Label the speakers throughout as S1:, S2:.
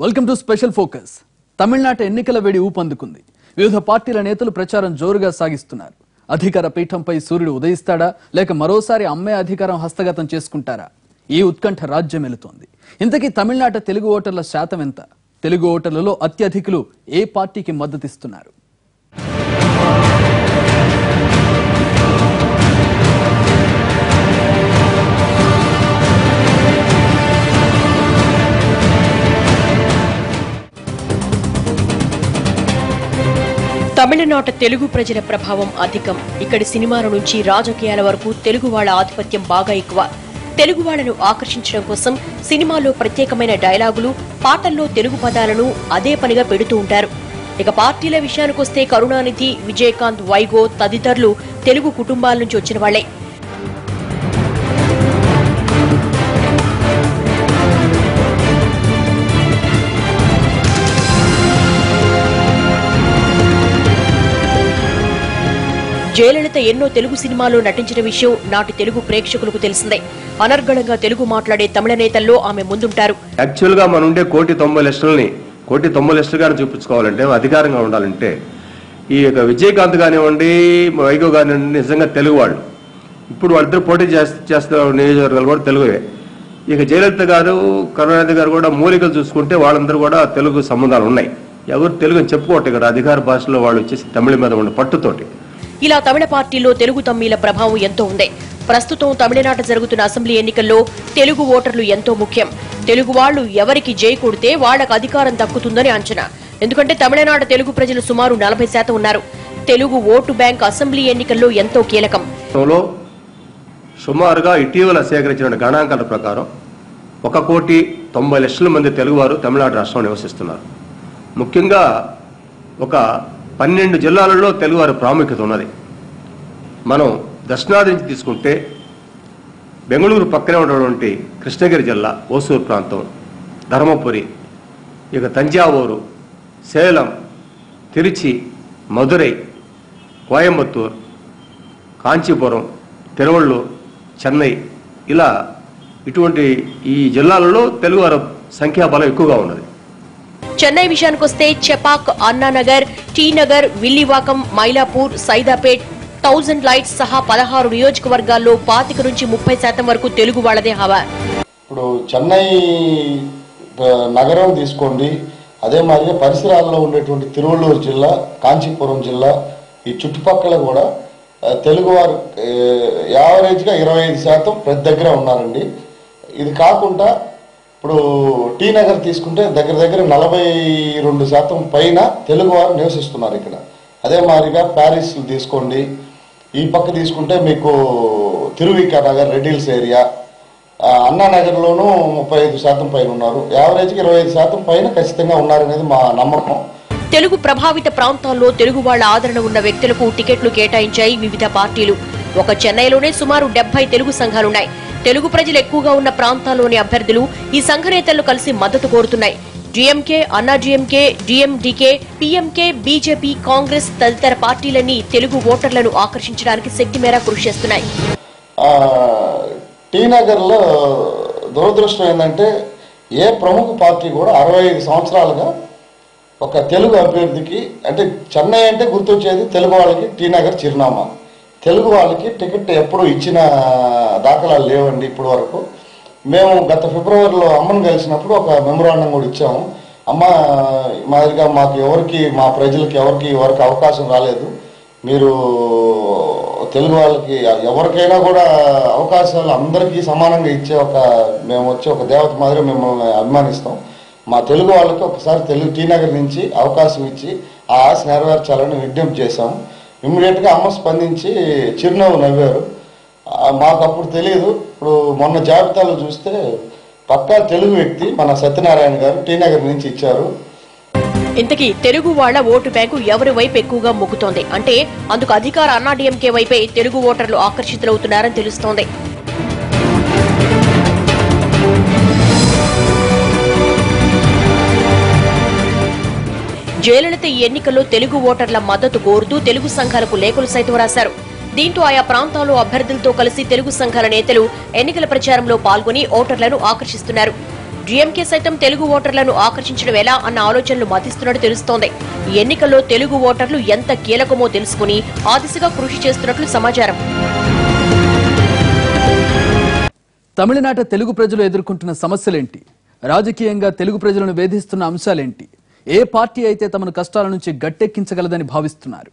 S1: Welcome to special focus తమిళనాట ఎన్నికల వేడి ఊపందుకుంది వివిధ పార్టీల నేతలు ప్రచారం జోరుగా సాగిస్తున్నారు అధికార పీఠంపై సూర్యుడు ఉదయిస్తాడా లేక మరోసారి అమ్మే అధికారం హస్తగతం చేసుకుంటారా ఈ ఉత్కంఠ రాజ్యమెలుతోంది ఇంతకీ తమిళనాట తెలుగు ఓటర్ల శాతం ఎంత తెలుగు ఓటర్లలో అత్యధికులు ఏ పార్టీకి మద్దతిస్తున్నారు
S2: తమిళనాట తెలుగు ప్రజల ప్రభావం అధికం ఇక్కడి సినిమాల నుంచి రాజకీయాల వరకు తెలుగు వాళ్ళ ఆధిపత్యం బాగా ఎక్కువ తెలుగు వాళ్ళను ఆకర్షించడం కోసం సినిమాలో ప్రత్యేకమైన డైలాగులు పాటల్లో తెలుగు పదాలను అదే పనిగా పెడుతూ ఉంటారు ఇక పార్టీల విషయానికొస్తే కరుణానిధి విజయకాంత్ వైగో తదితరులు తెలుగు కుటుంబాల నుంచి వచ్చిన వాళ్లే జయలలిత ఎన్నో తెలుగు సినిమాల్లో నటించిన విషయం నాటి తెలుగు ప్రేక్షకులకు తెలిసిందే అనర్గళంగా తెలుగు మాట్లాడే తమిళ నేతల్లో ఆమె ముందుంటారు
S3: యాక్చువల్గా మన ఉండే కోటి తొంభై లక్షలని కోటి తొంభై లక్షలుగానే చూపించుకోవాలంటే అధికారంగా ఉండాలంటే ఈ యొక్క విజయకాంత్ కానివ్వండి వైగో కానివ్వండి నిజంగా తెలుగు వాళ్ళు ఇప్పుడు వాళ్ళిద్దరు పోటీ చేస్తే చేస్తున్న నియోజకవర్గాలు కూడా తెలుగువే ఇక జయలలిత గారు కరుణానిధి గారు కూడా మూలికలు చూసుకుంటే వాళ్ళందరూ కూడా తెలుగు సంబంధాలు ఉన్నాయి ఎవరు తెలుగు అని చెప్పుకోవట్లేదు ఇక్కడ అధికార భాషలో వాళ్ళు వచ్చేసి తమిళ మీద ఉన్న పట్టుతోటి
S2: ఇలా తమిళ పార్టీలో తెలుగు తమ్మిల ప్రభావం ఎంతో ఉంది ప్రస్తుతం తమిళనాట జరుగుతున్న అసెంబ్లీ ఎన్నికల్లో తెలుగు ఓటర్లు ఎంతో ముఖ్యం తెలుగు వాళ్ళు ఎవరికి జై కొడితే వాళ్లకు అధికారం దక్కుతుందని అంచనా ఎందుకంటే తమిళనాడు తెలుగు ప్రజలు సుమారు నలభై శాతం ఉన్నారు తెలుగు ఓటు బ్యాంక్ అసెంబ్లీ ఎన్నికల్లో ఎంతో కీలకం
S3: లో సుమారుగా ఇటీవల సేకరించిన గణాంకాల ప్రకారం ఒక కోటి తొంభై లక్షల మంది తెలుగువారు తమిళనాడు రాష్ట్రంలో నివసిస్తున్నారు ముఖ్యంగా ఒక పన్నెండు జిల్లాలలో తెలుగువారి ప్రాముఖ్యత ఉన్నది మనం దక్షిణాది నుంచి తీసుకుంటే బెంగళూరు పక్కనే ఉన్నటువంటి కృష్ణగిరి జిల్లా ఓసూరు ప్రాంతం ధర్మపురి ఇక తంజావూరు సేలం తిరుచి మధురై కోయంబత్తూర్ కాంచీపురం తిరువళ్ళూరు చెన్నై ఇలా ఇటువంటి ఈ జిల్లాలలో తెలుగువారి సంఖ్యాబలం ఎక్కువగా ఉన్నది
S2: చెన్నై విషయానికొస్తే Chepauk Anna Nagar tea Nagar Villivakkam Mylapore సైదాపేట్ thousand lights సహా పదహారు నియోజకవర్గాల్లో పాతిక నుంచి ముప్పై శాతం వరకు తెలుగు వాళ్లదే హవా
S4: ఇప్పుడు చెన్నై ప- నగరం తీసుకోండి అదే మాదిరిగా పరిసరాల్లో ఉండేటువంటి తిరువள்ளూరు జిల్లా కాంచీపురం జిల్లా ఈ చుట్టుపక్కల కూడా ఆ, తెలుగువారు ఏ, యావరేజ్గా ఇరవై ఐదు శాతం ప్రతి దగ్గర ఉన్నారండి ఇది కాకుండా ఇప్పుడు టీ నగర్ తీసుకుంటే దగ్గర దగ్గర నలభై రెండు శాతం పైన తెలుగువారు నివసిస్తున్నారు ఇక్కడ అదే మాదిరిగా ప్యారిస్ తీసుకోండి ఈ పక్క తీసుకుంటే మీకు తిరువిక నగర్ రెడ్డిల్స్ ఏరియా ఆ, అన్నానగర్లోనూ ముప్పై ఐదు శాతం పైన ఉన్నారు యావరేజ్కి ఇరవై ఐదు శాతం పైన ఖచ్చితంగా ఉన్నారనేది మా నమ్మకం
S2: తెలుగు ప్రభావిత ప్రాంతాల్లో తెలుగు వాళ్ల ఆదరణ ఉన్న వ్యక్తులకు టికెట్లు కేటాయించాయి వివిధ పార్టీలు ఒక చెన్నైలోనే సుమారు డెబ్బై తెలుగు సంఘాలున్నాయి తెలుగు ప్రజలు ఎక్కువగా ఉన్న ప్రాంతాల్లోని అభ్యర్థులు ఈ సంఘ నేతలను కలిసి మద్దతు కోరుతున్నాయి DMK Anna DMK DMDK PMK BJP Congress తదితర పార్టీలన్నీ తెలుగు ఓటర్లను ఆకర్షించడానికి శక్తి మేర కృషి చేస్తున్నాయి
S4: ఆ, టీ నగర్లో దురదృష్టం ఏంటంటే ఏ ప్రముఖ పార్టీ కూడా అరవై ఐదు సంవత్సరాలుగా ఒక తెలుగు అభ్యర్థికి అంటే చెన్నై అంటే గుర్తొచ్చేది తెలుగు వాళ్ళకి టీ నగర్ చిరునామా తెలుగు వాళ్ళకి టికెట్ ఎప్పుడు ఇచ్చిన దాఖలాలు లేవండి ఇప్పటి వరకు మేము గత ఫిబ్రవరిలో అమ్మను కలిసినప్పుడు ఒక మెమోరాండం కూడా ఇచ్చాము అమ్మ మాదిరిగా మాకు ఎవరికి మా ప్రజలకి ఎవరికి ఎవరికి అవకాశం రాలేదు మీరు తెలుగు వాళ్ళకి ఎవరికైనా కూడా అవకాశాలు అందరికీ సమానంగా ఇచ్చే ఒక మేము వచ్చి ఒక దేవత మాదిరి మిమ్మల్ని అభిమానిస్తాం మా తెలుగు వాళ్ళకి ఒకసారి తెలుగు టీ నగర్ నుంచి అవకాశం ఇచ్చి ఆ ఆశ నెరవేర్చాలని విజ్ఞప్తి చేశాము ఇమ్మీడియట్గా అమ్మ స్పందించి చిరునవ్వు నవ్వారు ఆ, మాకు అప్పుడు తెలియదు ఇప్పుడు మొన్న జాబితాలో చూస్తే పక్కా తెలుగు వ్యక్తి మన సత్యనారాయణ గారు టీ నగర్ నుంచి ఇచ్చారు
S2: ఇంతకీ తెలుగు వాళ్ల ఓటు బ్యాంకు ఎవరి వైపు ఎక్కువగా మొగ్గుతోంది అంటే అందుకు అధికార అన్నాడీఎంకే వైపే తెలుగు ఓటర్లు ఆకర్షితులవుతున్నారని తెలుస్తోంది జయలలిత ఈ ఎన్నికల్లో తెలుగు ఓటర్ల మద్దతు కోరుతూ తెలుగు సంఘాలకు లేఖలు సైతం రాశారు దీంతో ఆయా ప్రాంతాల్లో అభ్యర్థులతో కలిసి తెలుగు సంఘాల నేతలు ఎన్నికల ప్రచారంలో పాల్గొని ఓటర్లను ఆకర్షిస్తున్నారు డీఎంకే సైతం తెలుగు ఓటర్లను ఆకర్షించడం ఎలా అన్న ఆలోచనలు మతిస్తున్నట్టు తెలుస్తోంది ఈ ఎన్నికల్లో తెలుగు ఓటర్లు ఎంత కీలకమో తెలుసుకుని ఆ దిశగా కృషి చేస్తున్నట్లు సమాచారం
S1: తమిళనాట తెలుగు ప్రజలు ఎదుర్కొంటున్న సమస్యలేంటి రాజకీయంగా తెలుగు ప్రజలను వేధిస్తున్న అంశాలేంటి ఏ పార్టీ అయితే తమను కష్టాల నుంచి గట్టెక్కించగలదని భావిస్తున్నారు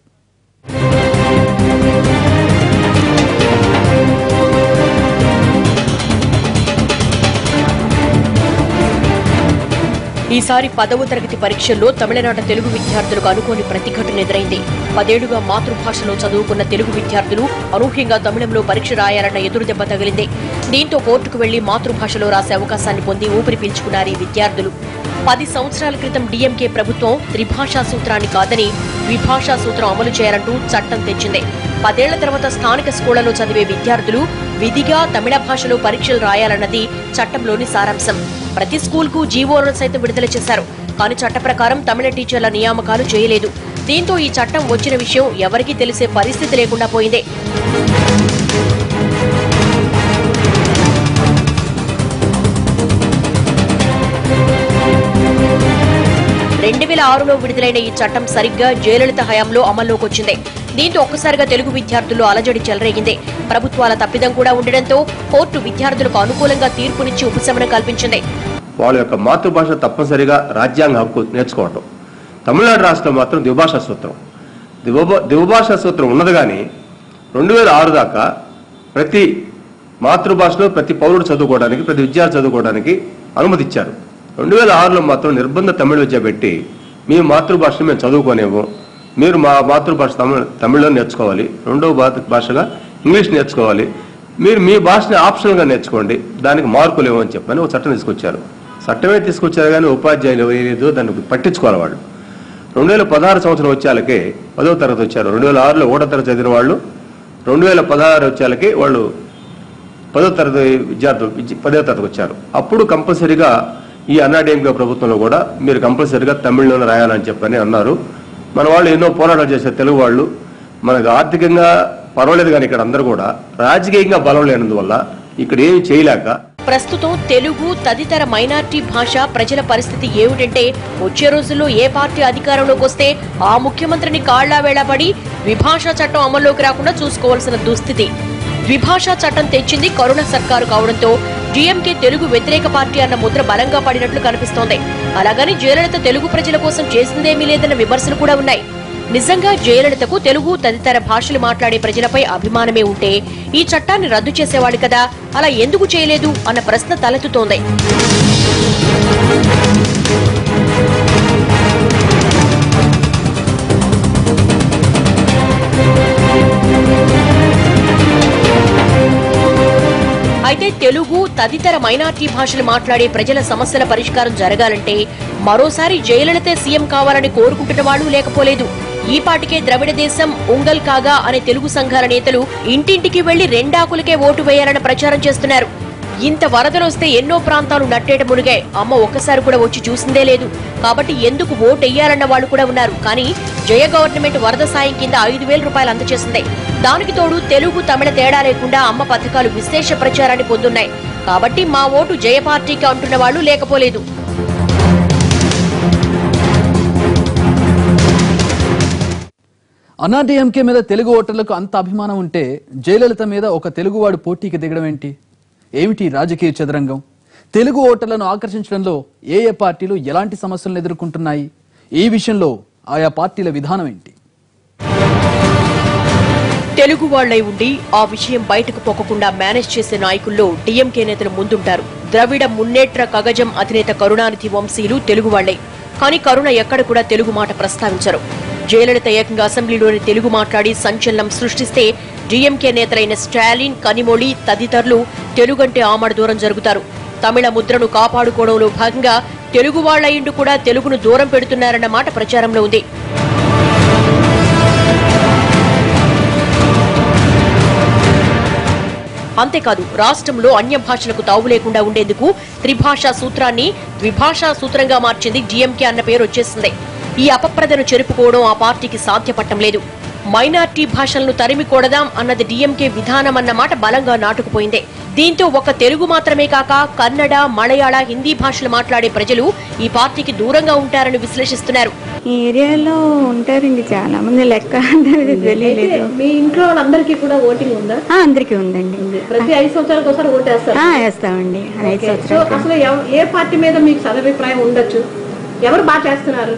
S2: ఈసారి పదవ తరగతి పరీక్షల్లో తమిళనాట తెలుగు విద్యార్థులకు అనుకోని ప్రతిఘటన ఎదురైంది పదేళ్లుగా మాతృభాషలో చదువుకున్న తెలుగు విద్యార్థులు అనూహ్యంగా తమిళంలో పరీక్ష రాయాలన్న ఎదురు దెబ్బ తగిలింది దీంతో కోర్టుకు వెళ్లి మాతృభాషలో రాసే అవకాశాన్ని పొంది ఊపిరి పీల్చుకున్నారు ఈ విద్యార్థులు పది సంవత్సరాల క్రితం డీఎంకే ప్రభుత్వం త్రిభాషా సూత్రాన్ని కాదని ద్విభాషా సూత్రం అమలు చేయాలంటూ చట్టం తెచ్చింది పదేళ్ల తర్వాత స్థానిక స్కూళ్లలో చదివే విద్యార్థులు విధిగా తమిళ భాషలో పరీక్షలు రాయాలన్నది చట్టంలోని సారాంశం ప్రతి స్కూల్ కు జీవోలను సైతం విడుదల చేశారు కానీ చట్ట ప్రకారం తమిళ టీచర్ల నియామకాలు చేయలేదు దీంతో ఈ చట్టం వచ్చిన విషయం ఎవరికీ తెలిసే పరిస్థితి లేకుండా పోయింది రెండు వేల ఆరులో విడుదలైన ఈ చట్టం సరిగ్గా జయలలిత హయాంలో అమల్లోకి వచ్చింది దీంతో ఒక్కసారిగా తెలుగు విద్యార్థుల్లో అలజడి చెలరేగింది ప్రభుత్వాల తప్పిదం కూడా ఉండడంతో కోర్టు విద్యార్థులకు అనుకూలంగా తీర్పునిచ్చి ఉపశమనం కల్పించింది
S3: వాళ్ళ యొక్క మాతృభాష తప్పనిసరిగా రాజ్యాంగ హక్కు నేర్చుకోవటం తమిళనాడు రాష్ట్రం మాత్రం ద్విభాషా సూత్రం ద్విభా- ద్విభాషా సూత్రం ఉన్నది కానీ రెండు వేల ఆరు దాకా ప్రతి మాతృభాషలో ప్రతి పౌరుడు చదువుకోవడానికి ప్రతి విద్యార్థి చదువుకోవడానికి అనుమతి ఇచ్చారు రెండు వేల ఆరులో మాత్రం నిర్బంధ తమిళ విద్య పెట్టి మీ మాతృభాషను మేము చదువుకోనేమో మీరు మా మాతృభాష తమిళ తమిళ్లో నేర్చుకోవాలి రెండవ భా- భాషగా ఇంగ్లీష్ నేర్చుకోవాలి మీరు మీ భాషని ఆప్షనల్గా నేర్చుకోండి దానికి మార్కులు ఏమని చెప్పని ఒక చట్టం తీసుకొచ్చారు చట్టమే తీసుకొచ్చారు కానీ ఉపాధ్యాయులు లేదు దాన్ని పట్టించుకోవాలి వాళ్ళు రెండు వేల పదహారు సంవత్సరం వచ్చేళ్ళకి పదవ తరగతి వచ్చారు రెండు వేల ఆరులో ఒకటో తరగతి చదివిన వాళ్ళు రెండు వేల పదహారు వచ్చేళ్ళకి వాళ్ళు పదో తరగతి విద్యార్థులు విద్య- పదో తరగతి వచ్చారు అప్పుడు కంపల్సరీగా ఈ అన్నాడీఎంకే ప్రభుత్వంలో కూడా మీరు కంపల్సరీగా తమిళ్లోనే రాయాలని చెప్పని అన్నారు మన వాళ్ళు ఎన్నో పోరాటాలు చేశారు తెలుగు వాళ్ళు మనకు ఆర్థికంగా పర్వాలేదు కానీ ఇక్కడ అందరూ కూడా రాజకీయంగా బలం లేనందువల్ల ఇక్కడ ఏమి చేయలేక
S2: ప్రస్తుతం తెలుగు తదితర మైనార్టీ భాష ప్రజల పరిస్థితి ఏమిటంటే వచ్చే రోజుల్లో ఏ పార్టీ అధికారంలోకి వస్తే ఆ ముఖ్యమంత్రిని కాళ్లా వేళపడి ద్విభాషా చట్టం అమల్లోకి రాకుండా చూసుకోవాల్సిన దుస్థితి ద్విభాషా చట్టం తెచ్చింది కరుణ సర్కారు కావడంతో డీఎంకే తెలుగు వ్యతిరేక పార్టీ అన్న ముద్ర బలంగా పడినట్లు కనిపిస్తోంది అలాగని జయలలిత తెలుగు ప్రజల కోసం చేసిందేమీ లేదన్న విమర్శలు కూడా ఉన్నాయి నిజంగా జయలలితకు తెలుగు తదితర భాషలు మాట్లాడే ప్రజలపై అభిమానమే ఉంటే ఈ చట్టాన్ని రద్దు చేసేవాడు కదా అలా ఎందుకు చేయలేదు అన్న ప్రశ్న తలెత్తుతోంది అయితే తెలుగు తదితర మైనార్టీ భాషలు మాట్లాడే ప్రజల సమస్యల పరిష్కారం జరగాలంటే మరోసారి జయలలితే సీఎం కావాలని కోరుకుంటున్న వాళ్ళు లేకపోలేదు ఈ పాటికే ద్రవిడ దేశం ఉంగల్ కాగా అనే తెలుగు సంఘాల నేతలు ఇంటింటికి వెళ్లి రెండాకులకే ఓటు వేయాలని ప్రచారం చేస్తున్నారు ఇంత వరదలొస్తే ఎన్నో ప్రాంతాలు నట్టేట మునిగాయి అమ్మ ఒక్కసారి కూడా వచ్చి చూసిందే లేదు కాబట్టి ఎందుకు ఓటు వెయ్యాలన్న వాళ్ళు కూడా ఉన్నారు కానీ జయ గవర్నమెంట్ వరద సాయం కింద ఐదు వేల రూపాయలు అందజేసింది దానికి తోడు తెలుగు తమిళ తేడా లేకుండా అమ్మ పథకాలు విశేష ప్రచారాన్ని పొందున్నాయి కాబట్టి మా ఓటు జయ పార్టీకి అంటున్న వాళ్ళు లేకపోలేదు
S1: అన్నాడీఎంకే మీద తెలుగు ఓటర్లకు అంత అభిమానం ఉంటే జయలలిత మీద ఒక తెలుగువాడు పోటీకి దిగడం ఏంటి ఏమిటి ఈ రాజకీయ చదరంగం తెలుగు ఓటర్లను ఆకర్షించడంలో ఏ ఏ పార్టీలు ఎలాంటి సమస్యలను ఎదుర్కొంటున్నాయి ఈ విషయంలో ఆయా పార్టీల విధానం ఏంటి
S2: తెలుగు వాళ్లై ఉండి ఆ విషయం బయటకు పొక్కకుండా మేనేజ్ చేసే నాయకుల్లో డీఎంకే నేతలు ముందుంటారు ద్రవిడ మున్నేట్ర కగజం అధినేత కరుణానిధి వంశీయులు తెలుగు వాళ్లే కానీ కరుణ ఎక్కడ కూడా తెలుగు మాట ప్రస్తావించరు జయలలిత ఏకంగా అసెంబ్లీలోని తెలుగు మాట్లాడి సంచలనం సృష్టిస్తే డీఎంకే నేతలైన స్టాలిన్ కనిమొళి తదితరులు తెలుగంటే ఆమడ దూరం జరుగుతారు తమిళ ముద్రను కాపాడుకోవడంలో భాగంగా తెలుగు వాళ్లయిండు కూడా తెలుగును దూరం పెడుతున్నారన్న మాట ప్రచారంలో ఉంది అంతేకాదు రాష్ట్రంలో అన్య భాషలకు తావు లేకుండా ఉండేందుకు త్రిభాషా సూత్రాన్ని ద్విభాషా సూత్రంగా మార్చింది డీఎంకే అన్న పేరు వచ్చేసింది ఈ అపప్రదను చెరుపుకోవడం ఆ పార్టీకి సాధ్యపట్టం లేదు మైనార్టీ భాషలను తరిమి కొడదాం అన్నది డిఎంకే విధానం అన్నమాట బలంగా నాటుకుపోయిందే దీంతో ఒక తెలుగు మాత్రమే కాక కన్నడ మలయాళ హిందీ భాషలు మాట్లాడే ప్రజలు ఈ పార్టీకి దూరంగా ఉంటారని విశ్లేషిస్తున్నారు
S5: ఈ ఏరియాలో ఉంటారండి చాలా మంది లెక్క అనేది తెలియలేదు
S6: మీ ఇంట్లో వాళ్ళందరికీ కూడా ఓటింగ్ ఉందా
S5: ఆ, అందరికీ ఉందండి
S6: ప్రతి ఐదు సంవత్సరాలకు ఒకసారి ఓటేస్తారు
S5: ఆ, వేస్తామండి ఐదు
S6: సో
S5: సంవత్సరాలు
S6: అసలు ఎవ- ఏ పార్టీ మీద మీకు సదభిప్రాయం ఉండొచ్చు ఎవరు బాగా చేస్తున్నారు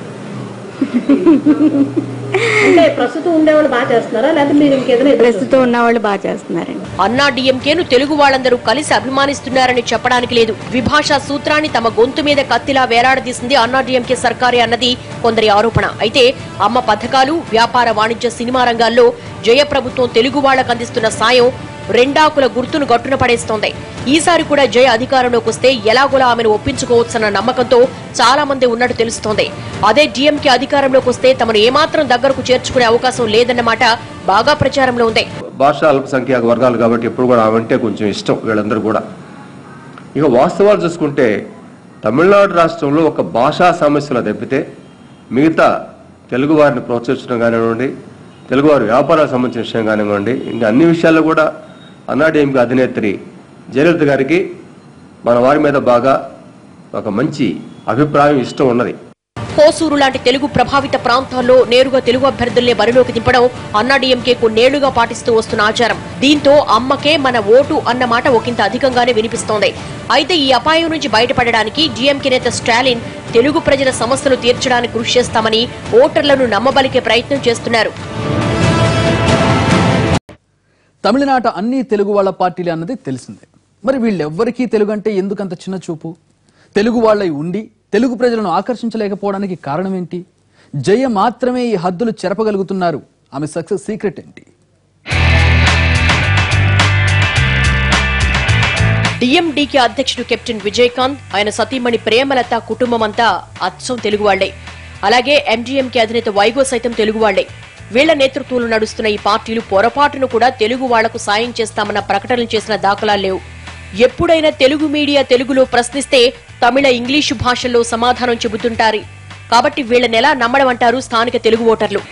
S6: అంటే ప్రస్తుతం ఉండేవాళ్ళు బాగా చేస్తున్నారా లేకపోతే మీరు ఇంకేదైనా ఎదురు
S5: ప్రస్తుతం ఉన్న వాళ్ళు బాగా చేస్తున్నారండి
S2: అన్నా డిఎంకేను తెలుగు వాళ్ళందరూ కలిసి అభిమానిస్తున్నారని చెప్పడానికి లేదు విభాషా సూత్రాన్ని తమ గొంతు మీద కత్తిలా వేలాడదీసింది అన్నా డిఎంకే సర్కారే అన్నది కొందరి ఆరోపణ అయితే అమ్మ పథకాలు వ్యాపార వాణిజ్య సినిమా రంగాల్లో జయ ప్రభుత్వం తెలుగు వాళ్లకు అందిస్తున్న సాయం రెండాకుల గుర్తును గట్టున పడేస్తోంది ఈసారి కూడా జయ అధికారంలోకి వస్తే ఎలాగోలా ఆమెను ఒప్పించుకోవచ్చన్న నమ్మకంతో చాలా మంది ఉన్నట్టు తెలుస్తోంది అదే డిఎంకే అధికారంలోకి వస్తే తమను ఏమాత్రం దగ్గరకు చేర్చుకునే అవకాశం లేదన్నమాట బాగా ప్రచారంలో ఉంది
S3: భాష అల్పసంఖ్యాక వర్గాలు కాబట్టి ఎప్పుడు కూడా ఆమె కొంచెం ఇష్టం వీళ్ళందరూ కూడా ఇక వాస్తవాలు చూసుకుంటే తమిళనాడు రాష్ట్రంలో ఒక భాషా సమస్యలు తప్పితే మిగతా తెలుగు వారిని ప్రోత్సహించడం కానివ్వండి తెలుగువారి వ్యాపారాలకు సంబంధించిన విషయం కానివ్వండి ఇంకా అన్ని విషయాల్లో కూడా అన్నాడీఎంకి అధినేత్రి జయలలిత గారికి మన వారి మీద బాగా ఒక మంచి అభిప్రాయం ఇష్టం ఉన్నది
S2: కోసూరు లాంటి తెలుగు ప్రభావిత ప్రాంతాల్లో నేరుగా తెలుగు అభ్యర్థుల్ని బరిలోకి దింపడం అన్నాడీఎంకే కొన్నేళ్లుగా పాటిస్తూ వస్తున్న ఆచారం దీంతో అమ్మకే మన ఓటు అన్న మాట ఒకంత అధికంగానే వినిపిస్తోంది అయితే ఈ అపాయం నుంచి బయటపడడానికి డీఎంకే నేత స్టాలిన్ తెలుగు ప్రజల సమస్యలు తీర్చడానికి కృషి చేస్తామని ఓటర్లను నమ్మబలికే ప్రయత్నం చేస్తున్నారు
S1: తమిళనాట అన్ని తెలుగు వాళ్ళ పార్టీలే అన్నది తెలిసిందే మరి వీళ్ళెవ్వరికీ తెలుగు అంటే ఎందుకంత చిన్న చూపు తెలుగు వాళ్ళై ఉండి తెలుగు ప్రజలను ఆకర్షించలేకపోవడానికి కారణం ఏంటి జయ మాత్రమే ఈ హద్దులు చెరపగలుగుతున్నారు ఆమె సక్సెస్ సీక్రెట్ ఏంటి
S2: డిఎండికే అధ్యక్షుడు కెప్టెన్ విజయకాంత్ ఆయన సతీమణి ప్రేమలత కుటుంబం అంతా అచ్చం తెలుగు వాళ్లే అలాగే ఎంజీఎంకే అధినేత వైగో సైతం తెలుగు వాళ్లే వీళ్ల నేతృత్వంలో నడుస్తున్న ఈ పార్టీలు పొరపాటును కూడా తెలుగు వాళ్లకు సాయం చేస్తామన్న ప్రకటనలు చేసిన దాఖలాలు లేవు ఎప్పుడైనా తెలుగు మీడియా తెలుగులో ప్రశ్నిస్తే తమిళ ఇంగ్లీషు భాషల్లో సమాధానం చెబుతుంటారు కాబట్టి వీళ్ళనెలా నమ్మడం అంటారు స్థానిక తెలుగు ఓటర్లు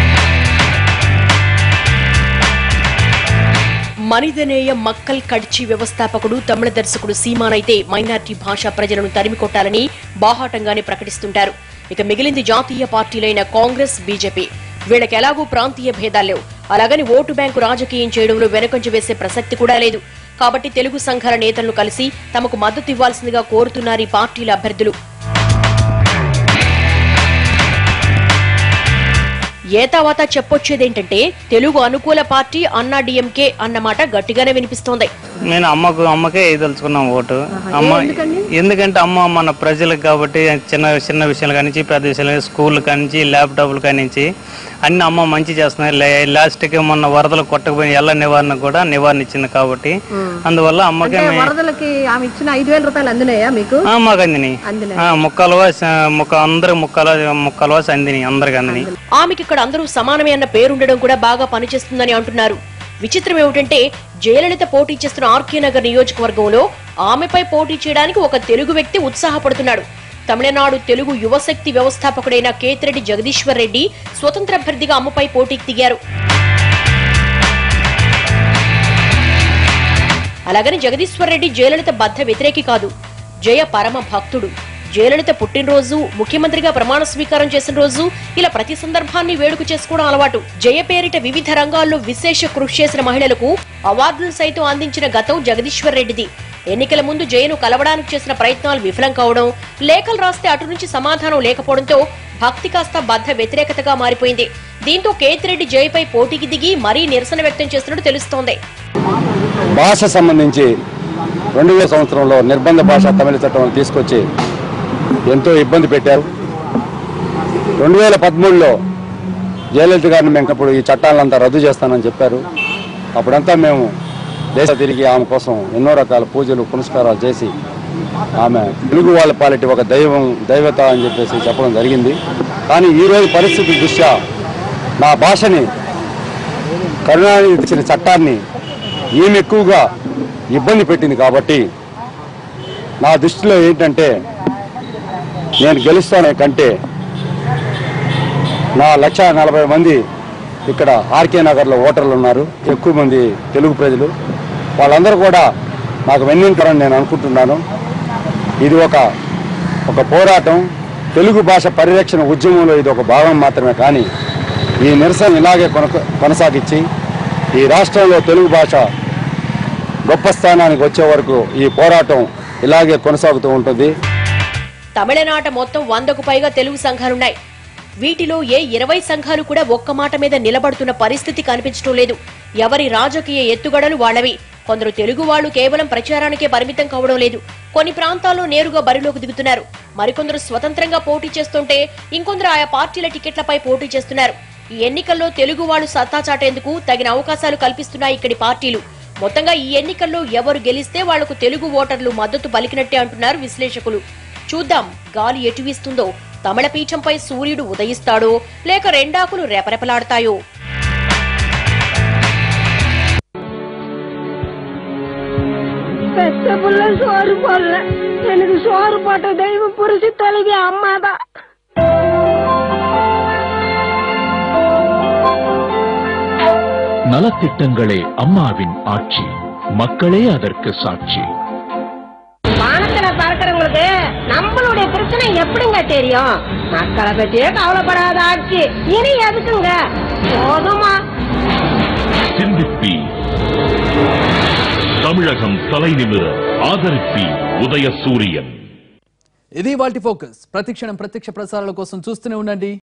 S2: మనిదనేయ మక్కల్ కడ్చి వ్యవస్థాపకుడు తమిళ దర్శకుడు సీమానైతే మైనార్టీ భాషా ప్రజలను తరిమికొట్టాలని బాహాటంగానే ప్రకటిస్తుంటారు ఇక మిగిలింది జాతీయ పార్టీలైన కాంగ్రెస్ బీజేపీ వీళ్ళకి ఎలాగూ ప్రాంతీయ భేదాలు లేవు అలాగని ఓటు బ్యాంకు రాజకీయం చేయడంలో వెనకంజ వేసే ప్రసక్తి కూడా లేదు కాబట్టి తెలుగు సంఘాల నేతలను కలిసి తమకు మద్దతు ఇవ్వాల్సిందిగా కోరుతున్నారు ఈ పార్టీల అభ్యర్థులు ఏతావాత చెప్పొచ్చేదేంటంటే తెలుగు అనుకూల పార్టీ అన్నా డిఎంకే అన్నమాట గట్టిగానే వినిపిస్తోంది
S7: నేను అమ్మకు అమ్మకే వేయదలుచుకున్నాం ఓటు అమ్మ ఎందుకంటే అమ్మ మన ప్రజలకు కాబట్టి చిన్న చిన్న విషయాలు కానించి పెద్ద విషయాలు స్కూల్ కానించి ల్యాప్టాప్లు కానించి అన్ని అమ్మ మంచి చేస్తున్నాయి లే- లాస్ట్కి మొన్న వరదలు కొట్టకపోయిన ఎల్ల నివారణ కూడా నివారణ ఇచ్చింది కాబట్టి అందువల్ల అమ్మకే
S6: అంటే
S7: మే-
S6: వరదలకి ఆమె ఇచ్చిన ఐదు వేల రూపాయలు అందినాయా మీకు
S7: ఆ, మాకు అందినాయి
S6: అందినాయి.
S7: ఆ, ముక్కలు ముక్క అందరు ముక్కల ముక్కలు అందినాయి అందరికి అందినాయి
S2: ఆమెకి ఇక్కడ అందరూ సమానమే అన్న పేరుండడం కూడా బాగా పనిచేస్తుందని అంటున్నారు విచిత్రం ఏమిటంటే జయలలిత పోటీ చేస్తున్న ఆర్కే నగర్ నియోజకవర్గంలో ఆమెపై పోటీ చేయడానికి ఒక తెలుగు వ్యక్తి ఉత్సాహపడుతున్నాడు తమిళనాడు తెలుగు యువశక్తి వ్యవస్థాపకుడైన కేతిరెడ్డి జగదీశ్వర్ రెడ్డి స్వతంత్ర అభ్యర్థిగా అమ్మపై పోటీకి దిగారు అలాగని జగదీశ్వర్ రెడ్డి జయలలిత బద్ధ వ్యతిరేకి కాదు జయ పరమ భక్తుడు జయలలిత పుట్టినరోజు ముఖ్యమంత్రిగా ప్రమాణ స్వీకారం చేసిన రోజు ఇలా ప్రతి సందర్భాన్ని వేడుక చేసుకోవడం అలవాటు జయ పేరిట వివిధ రంగాల్లో విశేష కృషి చేసిన మహిళలకు అవార్డులు సైతం అందించిన గతం జగదీశ్వర్ రెడ్డిది ఎన్నికల ముందు జయను కలవడానికి చేసిన ప్రయత్నాలు విఫలం కావడం లేఖలు రాస్తే అటు నుంచి సమాధానం లేకపోవడంతో భక్తి కాస్త బద్ధ వ్యతిరేకతగా మారిపోయింది దీంతో కేతిరెడ్డి జయపై పోటీకి దిగి మరీ నిరసన వ్యక్తం చేస్తున్నట్టు తెలుస్తోంది
S8: భాష సంబంధించి రెండు వేల సంవత్సరంలో నిర్బంధ భాష తమిళ చట్టం తీసుకొచ్చి ఎంతో ఇబ్బంది పెట్టారు రెండు వేల పదమూడులో జయలలిత గారిని మేము అప్పుడు ఈ చట్టాలంతా రద్దు చేస్తానని చెప్పారు అప్పుడంతా మేము దేశ తిరిగి ఆమె కోసం ఎన్నో రకాల పూజలు పునస్కారాలు చేసి ఆమె తెలుగు వాళ్ళ పాలిటి ఒక దైవం దైవత అని చెప్పేసి చెప్పడం జరిగింది కానీ ఈరోజు పరిస్థితి దృష్ట్యా నా భాషని కరుణానిధి ఇచ్చిన చట్టాన్ని ఈమె ఎక్కువగా ఇబ్బంది పెట్టింది కాబట్టి నా దృష్టిలో ఏంటంటే నేను గెలుస్తానే కంటే నా లక్ష నలభై మంది ఇక్కడ ఆర్కే నగర్లో ఓటర్లు ఉన్నారు ఎక్కువ మంది తెలుగు ప్రజలు వాళ్ళందరూ కూడా నాకు వెన్నింటారని నేను అనుకుంటున్నాను ఇది ఒక ఒక పోరాటం తెలుగు భాష పరిరక్షణ ఉద్యమంలో ఇది ఒక భాగం మాత్రమే కానీ ఈ నిరసన ఇలాగే కొనక కొనసాగించి ఈ రాష్ట్రంలో తెలుగు భాష గొప్ప స్థానానికి వచ్చే వరకు ఈ పోరాటం ఇలాగే కొనసాగుతూ ఉంటుంది
S2: తమిళనాట మొత్తం వందకు పైగా తెలుగు సంఘాలున్నాయి వీటిలో ఏ ఇరవై సంఘాలు కూడా ఒక్క మాట మీద నిలబడుతున్న పరిస్థితి కనిపించడం లేదు ఎవరి రాజకీయ ఎత్తుగడలు వాళ్ళవి కొందరు తెలుగు వాళ్ళు కేవలం ప్రచారానికే పరిమితం కావడం లేదు కొన్ని ప్రాంతాల్లో నేరుగా బరిలోకి దిగుతున్నారు మరికొందరు స్వతంత్రంగా పోటీ చేస్తుంటే ఇంకొందరు ఆయా పార్టీల టికెట్లపై పోటీ చేస్తున్నారు ఈ ఎన్నికల్లో తెలుగు వాళ్ళు సత్తా చాటేందుకు తగిన అవకాశాలు కల్పిస్తున్నాయి ఇక్కడి పార్టీలు మొత్తంగా ఈ ఎన్నికల్లో ఎవరు గెలిస్తే వాళ్లకు తెలుగు ఓటర్లు మద్దతు పలికినట్టే అంటున్నారు విశ్లేషకులు చూద్దాం గాలి ఎటు వీస్తుందో తమిళ పీఠంపై సూర్యుడు ఉదయిస్తాడో లేక రెండాకులు రెపరెపలాడతాయో
S6: பெத்த புள்ள சோறு போடல எனக்கு சோறு போட்ட தெய்வம் புரிச்சு தொலைவி அம்மாதான்
S9: நலத்திட்டங்களே அம்மாவின் ஆட்சி மக்களே அதற்கு சாட்சி
S6: வானத்துல பறக்கிறவங்களுக்கு நம்மளுடைய பிரச்சனை எப்படிங்க தெரியும் மக்களை பத்தியே கவலைப்படாத ஆட்சி இனி எதுக்குங்க போதுமா
S9: சிந்திப்பி தமிழகம் தலைநிமிர ஆதரிப்பி உதயசூரியன்
S1: ఇది వాటి ఫోకస్ ప్రతిక్షణం ప్రత్యక్ష ప్రసారాల కోసం చూస్తూనే ఉండండి